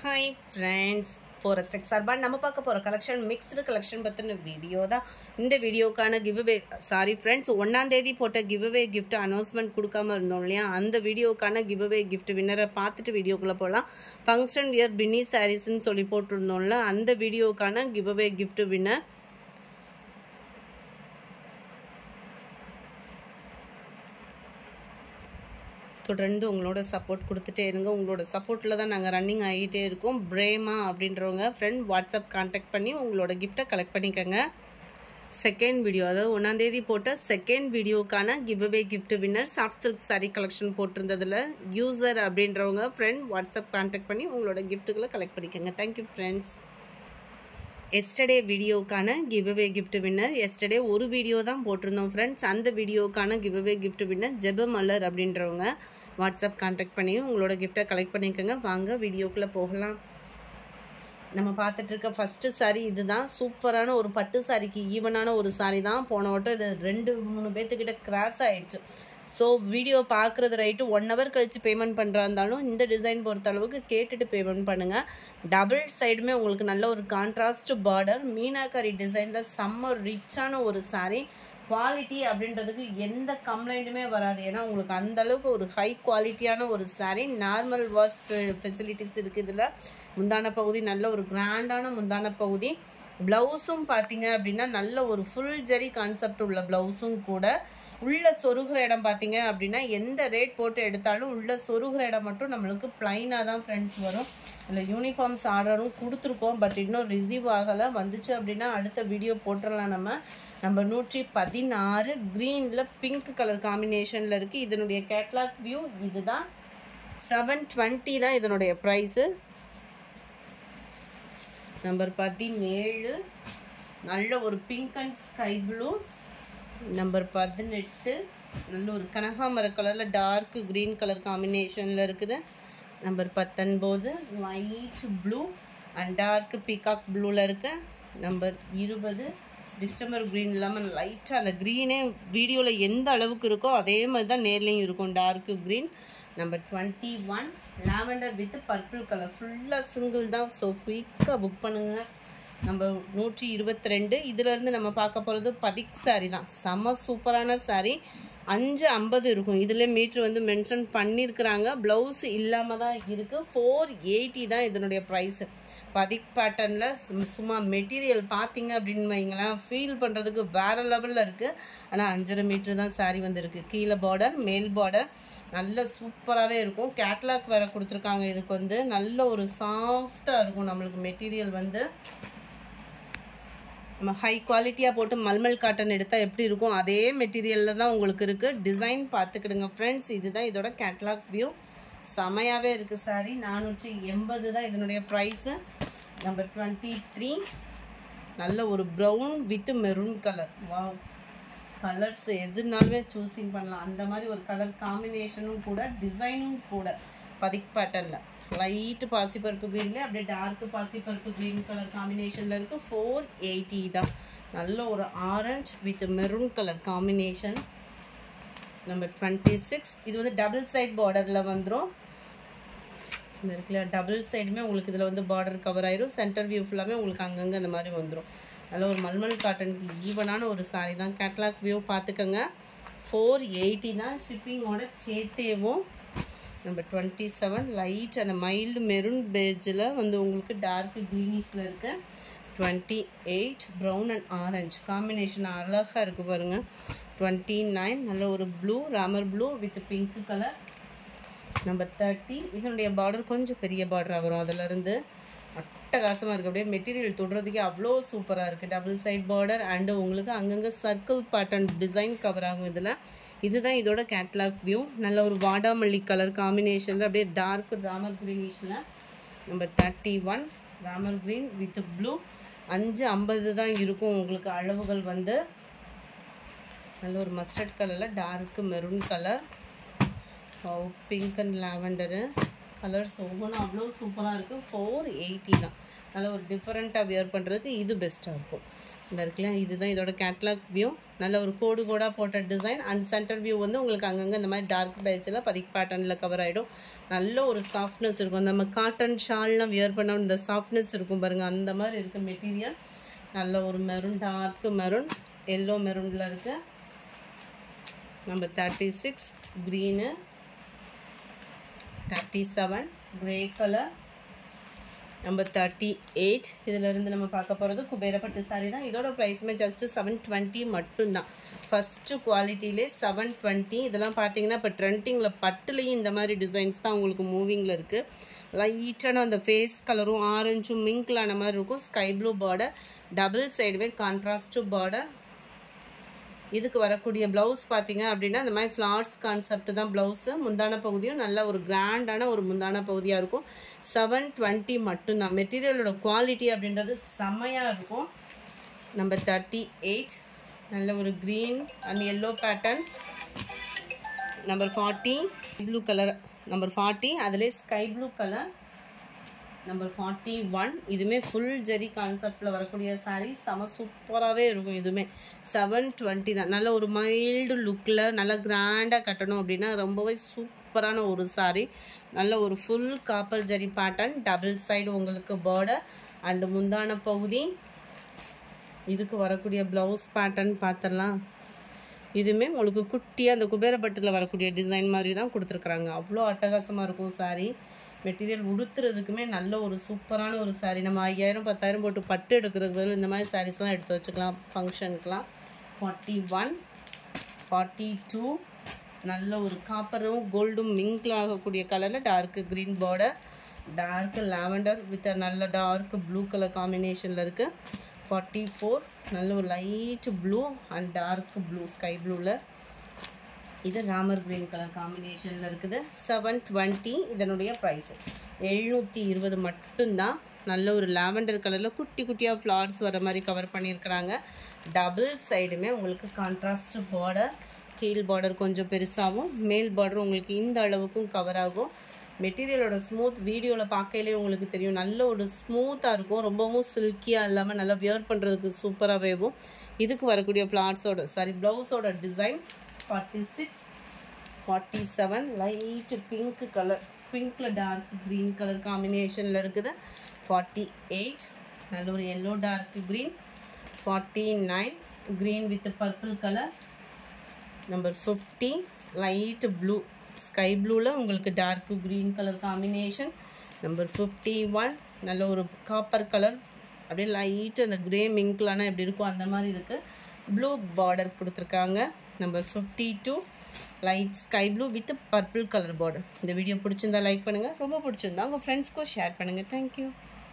hi friends forest X சார்பாக நம்ம பார்க்க போகிற கலெக்ஷன் மிக்ஸ்டு கலெக்ஷன் பற்றின வீடியோ தான் இந்த வீடியோக்கான கிவ்அவே சாரி ஃப்ரெண்ட்ஸ் ஒன்றாந்தேதி போட்ட கிவ்அவே கிஃப்ட் அனௌன்ஸ்மெண்ட் கொடுக்காம இருந்தோம் இல்லையா அந்த வீடியோக்கான கிவ்அவே கிஃப்ட் வின்னரை பார்த்துட்டு வீடியோக்குள்ளே போகலாம் ஃபங்க்ஷன் வியர் பின்னி சாரீஸ்ன்னு சொல்லி போட்டிருந்தோம்ல அந்த வீடியோக்கான கிவ்அவே கிஃப்ட் வின்னர் தொடர்ந்து உங்களோட சப்போர்ட் கொடுத்துட்டே இருங்க உங்களோட சப்போர்ட்டில் தான் நாங்கள் ரன்னிங் ஆகிட்டே இருக்கோம் பிரேமா அப்படின்றவங்க ஃப்ரெண்ட் வாட்ஸ்அப் கான்டாக்ட் பண்ணி உங்களோட கிஃப்ட்டை கலெக்ட் பண்ணிக்கோங்க செகண்ட் வீடியோ அதாவது ஒன்றாந்தேதி போட்ட செகண்ட் வீடியோக்கான giveaway gift winner soft silk sari collection போட்டிருந்ததில் யூசர் அப்படின்றவங்க ஃப்ரெண்ட் வாட்ஸ்அப் கான்டாக்ட் பண்ணி உங்களோட கிஃப்ட்டுகளை கலெக்ட் பண்ணிக்கோங்க தேங்க்யூ ஃப்ரெண்ட்ஸ் எஸ்டர்டே வீடியோக்கான கிவ்அவே கிஃப்ட் வின்னர் எஸ்டர்டே ஒரு வீடியோ தான் போட்டிருந்தோம் ஃப்ரெண்ட்ஸ் அந்த வீடியோக்கான கிவ்அவே கிஃப்ட் வின்னர் ஜெப மலர் அப்படின்றவங்க வாட்ஸ்அப் கான்டாக்ட் பண்ணி உங்களோட கிஃப்ட்டை கலெக்ட் பண்ணிக்கோங்க வாங்க வீடியோக்குள்ளே போகலாம் நம்ம பார்த்துட்டு இருக்க ஃபஸ்ட்டு சாரீ இதுதான் சூப்பரான ஒரு பட்டு சாரிக்கு ஈவனான ஒரு சாரீ தான் போன வட்டம் இது ரெண்டு மூணு பேர்த்துக்கிட்ட கிராஸ் ஆயிடுச்சு ஸோ வீடியோ பார்க்குறது ரைட்டு ஒன் ஹவர் கழித்து பேமெண்ட் பண்ணுறா இருந்தாலும் இந்த டிசைன் பொறுத்த அளவுக்கு கேட்டுட்டு பேமெண்ட் பண்ணுங்கள் டபுள் சைடுமே உங்களுக்கு நல்ல ஒரு கான்ட்ராஸ்ட் பார்டர் மீனாக்காரி டிசைனில் செம்ம ரிச்சான ஒரு சாரீ குவாலிட்டி அப்படின்றதுக்கு எந்த கம்ப்ளைண்ட்டுமே வராது ஏன்னா உங்களுக்கு அந்த அளவுக்கு ஒரு ஹை குவாலிட்டியான ஒரு சாரீ நார்மல் வாஷ் ஃபெசிலிட்டிஸ் இருக்குது இதில் முந்தான பகுதி நல்ல ஒரு கிராண்டான முந்தான பகுதி ப்ளவுஸும் பார்த்தீங்க அப்படின்னா நல்ல ஒரு ஃபுல் ஜெரி கான்செப்ட் உள்ள ப்ளவுஸும் கூட உள்ள சொருகிற இடம் பார்த்தீங்க அப்படின்னா எந்த ரேட் போட்டு எடுத்தாலும் உள்ள சொருகிற இடம் மட்டும் நம்மளுக்கு ப்ளைனாக தான் ஃப்ரெண்ட்ஸ் வரும் இதில் யூனிஃபார்ம்ஸ் ஆர்டரும் கொடுத்துருக்கோம் பட் இன்னும் ரிசீவ் ஆகலை வந்துச்சு அப்படின்னா அடுத்த வீடியோ போட்டுடலாம் நம்ம நம்ம நூற்றி பதினாறு க்ரீனில் பிங்க் கலர் காம்பினேஷனில் இருக்குது இதனுடைய கேட்லாக் வியூ இதுதான் செவன் டுவெண்ட்டி தான் இதனுடைய ப்ரைஸு நம்பர் பதினேழு நல்ல ஒரு pink and sky blue number பதினெட்டு நல்ல ஒரு கனகாமர கலரில் டார்க் க்ரீன் கலர் காம்பினேஷனில் இருக்குது நம்பர் பத்தொன்பது white blue and dark peacock ப்ளூவில் இருக்கு நம்பர் இருபது டிஸ்டம்பர் க்ரீன் இல்லாமல் லைட்டாக அந்த க்ரீனே வீடியோவில் எந்த அளவுக்கு இருக்கோ அதே மாதிரி தான் நேர்லேயும் இருக்கும் dark green number twenty one lavender with purple colour ஃபுல்லாக சிங்கிள் தான் ஸோ குயிக்காக புக் பண்ணுங்கள் நம்ம நூற்றி இருபத்தி ரெண்டு இதுலேருந்து நம்ம பார்க்க போகிறது பதிக் சாரி தான் செம சூப்பரான சாரி அஞ்சு ஐம்பது இருக்கும் இதில் மீட்ரு வந்து மென்ஷன் பண்ணியிருக்கிறாங்க ப்ளவுஸ் இல்லாமல் தான் இருக்குது ஃபோர் எயிட்டி தான் இதனுடைய ப்ரைஸு பதிக் பேட்டர்னில் சும்மா மெட்டீரியல் பார்த்தீங்க அப்படின்னு வைங்களேன் ஃபீல் பண்ணுறதுக்கு வேறு லெவலில் இருக்குது ஆனால் அஞ்சரை மீட்ரு தான் சாரி வந்துருக்கு கீழே பார்டர் மேல் பார்டர் நல்ல சூப்பராகவே இருக்கும் கேட்லாக் வேறு கொடுத்துருக்காங்க இதுக்கு வந்து நல்ல ஒரு சாஃப்டாக இருக்கும் நம்மளுக்கு மெட்டீரியல் வந்து நம்ம ஹை குவாலிட்டியாக போட்டு மல்மல் காட்டன் எடுத்தால் எப்படி இருக்கும் அதே மெட்டீரியலில் தான் உங்களுக்கு இருக்குது டிசைன் பார்த்துக்கிடுங்க ஃப்ரெண்ட்ஸ் இதுதான் இதோட கேட்லாக் வியூ செமையாகவே இருக்குது சாரி நானூற்றி எண்பது தான் இதனுடைய ப்ரைஸு நம்பர் டுவெண்ட்டி த்ரீ நல்ல ஒரு ப்ரௌன் வித் மெரூன் கலர் வா கலர்ஸ் எதுனாலுமே சூஸிங் பண்ணலாம் அந்த மாதிரி ஒரு கலர் காம்பினேஷனும் கூட டிசைனும் கூட பதிக் பேட்டர்னில் லைட்டு பாசிப்பருப்பு க்ரீனில் அப்படியே டார்க்கு பாசிப்பருப்பு க்ரீன் கலர் காம்பினேஷனில் இருக்குது ஃபோர் எயிட்டி தான் நல்ல ஒரு orange with maroon colour combination number twenty six இது வந்து டபுள் சைட் பார்டரில் வந்துடும் இந்த இருக்குல்ல டபுள் சைடுமே உங்களுக்கு இதில் வந்து பார்டர் கவர் ஆயிரும் சென்டர் வியூ ஃபுல்லாமே உங்களுக்கு அங்கங்கே அந்த மாதிரி வந்துடும் அதில் ஒரு மல்மல் காட்டனுக்கு ஈவனான ஒரு சாரீ தான் கேட்லாக் வியூ பார்த்துக்கோங்க ஃபோர் எயிட்டி தான் ஷிப்பிங்கோட சேர்த்தேவும் நம்பர் டுவெண்ட்டி செவன் லைட் அந்த மைல்டு மெரூன் பேஜில் வந்து உங்களுக்கு டார்க் க்ரீனிஷில் இருக்க twenty eight brown and orange combination அழகாக இருக்குது பாருங்கள் டுவெண்ட்டி நைன் நல்ல ஒரு blue Ramar blue with pink colour number thirty இதனுடைய பார்டர் கொஞ்சம் பெரிய பார்டராக வரும் அதிலிருந்து அட்டகாசமாக இருக்குது அப்படியே மெட்டீரியல் தொடுறதுக்கே அவ்வளோ சூப்பராக இருக்குது டபுள் சைட் பார்டர் அண்டு உங்களுக்கு அங்கங்கே சர்க்கிள் பேட்டர்ன் டிசைன் கவர் ஆகும் இதில் இதுதான் இதோட கேட்லாக் வியூ நல்ல ஒரு வாடாமல்லி கலர் காம்பினேஷனில் அப்படியே டார்க் ராமர் க்ரீனிஷில் number thirty one Ramar green with blue அஞ்சு ஐம்பது தான் இருக்கும் உங்களுக்கு அளவுகள் வந்து நல்ல ஒரு மஸ்டர்ட் கலரில் dark maroon colour pink and lavender colours ஒவ்வொன்றும் அவ்வளோ சூப்பராக இருக்குது ஃபோர் எயிட்டி தான் நல்ல ஒரு டிஃப்ரெண்ட்டாக வியர் பண்ணுறதுக்கு இது பெஸ்ட்டாக இருக்கும் இந்த இருக்குல்ல இதுதான் இதோட கேட்லாக் வியூ நல்ல ஒரு கோடு கோடாக போட்ட டிசைன் அண்ட் சென்டர் வியூ வந்து உங்களுக்கு அங்கங்கே இந்த மாதிரி டார்க் பேஜில் பதிக் பேட்டர்னில் கவர் ஆகிடும் நல்ல ஒரு சாஃப்ட்னஸ் இருக்கும் நம்ம காட்டன் ஷால்லாம் வியர் பண்ண இந்த சாஃப்ட்னஸ் இருக்கும் பாருங்கள் அந்த மாதிரி இருக்குது மெட்டீரியல் நல்ல ஒரு மெரூன் டார்க் மெரூன் எல்லோ மெரூனில் இருக்குது நம்ம thirty six green thirty seven grey colour number thirty eight இதிலிருந்து நம்ம பார்க்க போகிறது குபேரப்பட்டு சாரி தான் இதோட ப்ரைஸுமே ஜஸ்ட்டு செவன் டுவெண்ட்டி மட்டும்தான் ஃபஸ்ட்டு குவாலிட்டியிலே செவன் டுவெண்ட்டி இதெல்லாம் பார்த்தீங்கன்னா இப்போ ட்ரெண்டிங்கில் பட்டுலேயும் இந்த மாதிரி டிசைன்ஸ் தான் உங்களுக்கு மூவிங்கில் இருக்குது லைட்டான அந்த ஃபேஸ் கலரும் ஆரஞ்சும் மிங்க்லான மாதிரி இருக்கும் ஸ்கை ப்ளூ பார்டர் டபுள் சைடுவே கான்ட்ராஸ்ட்டு பார்டர் இதுக்கு வரக்கூடிய ப்ளவுஸ் பார்த்தீங்க அப்படின்னா இந்த மாதிரி ஃப்ளார்ஸ் கான்செப்ட் தான் ப்ளவுஸு முந்தான பகுதியும் நல்ல ஒரு கிராண்டான ஒரு முந்தான பகுதியாக இருக்கும் செவன் டுவெண்ட்டி மட்டும்தான் மெட்டீரியலோட குவாலிட்டி அப்படின்றது செம்மையாக இருக்கும் நம்பர் தேர்ட்டி எயிட் நல்ல ஒரு green and yellow pattern number forty blue colour number forty அதிலே sky blue colour number forty one இதுவுமே ஃபுல் ஜெரி கான்செப்டில் வரக்கூடிய சாரீ செம சூப்பராகவே இருக்கும் இதுவுமே செவன் டுவெண்ட்டி தான் நல்ல ஒரு மைல்டு லுக்கில் நல்லா கிராண்டாக கட்டணும் அப்படின்னா ரொம்பவே சூப்பரான ஒரு சாரீ நல்ல ஒரு full copper zari pattern double side உங்களுக்கு பார்டர் அண்டு முந்தான பகுதி இதுக்கு வரக்கூடிய ப்ளவுஸ் பேட்டர்ன் பார்த்துடலாம் இதுவுமே உங்களுக்கு குட்டியாக அந்த குபேரப்பட்டில் வரக்கூடிய டிசைன் மாதிரி தான் கொடுத்துருக்குறாங்க அவ்வளோ அட்டகாசமாக இருக்கும் சாரீ மெட்டீரியல் உடுத்துறதுக்குமே நல்ல ஒரு சூப்பரான ஒரு சாரீ நம்ம ஐயாயிரம் பத்தாயிரம் போட்டு பட்டு எடுக்கிறதுக்கு பதில் இந்த மாதிரி சாரீஸ்லாம் எடுத்து வச்சுக்கலாம் ஃபங்க்ஷனுக்குலாம் ஃபார்ட்டி ஒன் ஃபார்ட்டி டூ நல்ல ஒரு காப்பரும் கோல்டும் மிங்கில் ஆகக்கூடிய கலரில் dark green border dark lavender with நல்ல டார்க் ப்ளூ கலர் காம்பினேஷனில் இருக்குது ஃபார்ட்டி ஃபோர் நல்ல ஒரு light blue and dark blue sky ப்ளூவில் இது ராமர் க்ரீன் கலர் காம்பினேஷனில் இருக்குது செவன் டுவெண்ட்டி இதனுடைய ப்ரைஸு எழுநூற்றி இருபது மட்டும்தான் நல்ல ஒரு லாவெண்டர் கலரில் குட்டி குட்டியாக ஃப்ளார்ஸ் வர மாதிரி கவர் பண்ணியிருக்கிறாங்க டபுள் சைடுமே உங்களுக்கு கான்ட்ராஸ்ட் பார்டர் கீழ் பார்டர் கொஞ்சம் பெருசாகவும் மேல் பார்டர் உங்களுக்கு இந்த அளவுக்கும் கவர் ஆகும் மெட்டீரியலோட ஸ்மூத் வீடியோவில் பார்க்கையிலே உங்களுக்கு தெரியும் நல்ல ஒரு ஸ்மூத்தாக இருக்கும் ரொம்பவும் சில்கியாக இல்லாமல் நல்லா வியர் பண்ணுறதுக்கு சூப்பராகவேவும் இதுக்கு வரக்கூடிய ஃப்ளார்ஸோட சாரி ப்ளவுஸோட design forty six forty seven light pink colour பிங்க்கில் டார்க் க்ரீன் கலர் காம்பினேஷனில் இருக்குது ஃபார்ட்டி எயிட் நல்ல ஒரு yellow dark green forty nine green with purple colour number fifty light blue sky ப்ளூவில் உங்களுக்கு dark green colour combination number fifty one நல்ல ஒரு copper colour அப்படியே லைட்டு அந்த க்ரே மிங்க்லானா எப்படி இருக்கும் அந்த மாதிரி இருக்குது ப்ளூ பார்டர் கொடுத்துருக்காங்க number fifty two light sky blue with purple colour border இந்த வீடியோ பிடிச்சிருந்தா லைக் பண்ணுங்கள் ரொம்ப பிடிச்சிருந்தா உங்கள் ஃப்ரெண்ட்ஸ்க்கும் ஷேர் பண்ணுங்கள் தேங்க்யூ